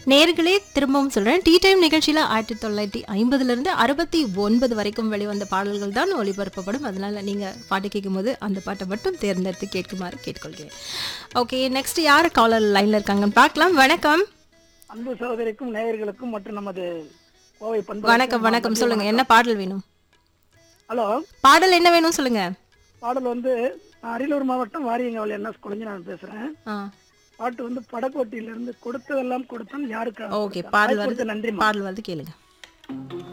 நேர்களே திரும்பவும் சொல்றேன் டீ டைம் நிகழ்ச்சியில ஆயிரத்தி தொள்ளாயிரத்தி ஐம்பதுல இருந்து அறுபத்தி ஒன்பது வரைக்கும் வெளிவந்த பாடல்கள் தான் ஒளிபரப்பப்படும் அதனால நீங்க பாட்டு கேட்கும்போது அந்த பாட்டை மட்டும் தேர்ந்தெடுத்து கேட்குமாறு கேட்டுக்கொள்கிறேன் ஓகே நெக்ஸ்ட் யார் காலர் லைன்ல இருக்காங்கன்னு பார்க்கலாம் வணக்கம் அன்பு சகோதரிக்கும் நேயர்களுக்கும் மற்றும் நமது கோவை பண்பு வணக்கம் வணக்கம் சொல்லுங்க என்ன பாடல் வேணும் ஹலோ பாடல் என்ன வேணும் சொல்லுங்க பாடல் வந்து நான் அரியலூர் மாவட்டம் வாரியங்காவல் என்ன குழந்தை நான் பேசுறேன் ஆ பாட்டு வந்து படக்கோட்டியில இருந்து கொடுத்ததெல்லாம் கொடுத்தான் யாருக்கு ஓகே பாடல் வருது நன்றி பாடல் வந்து கேளுங்க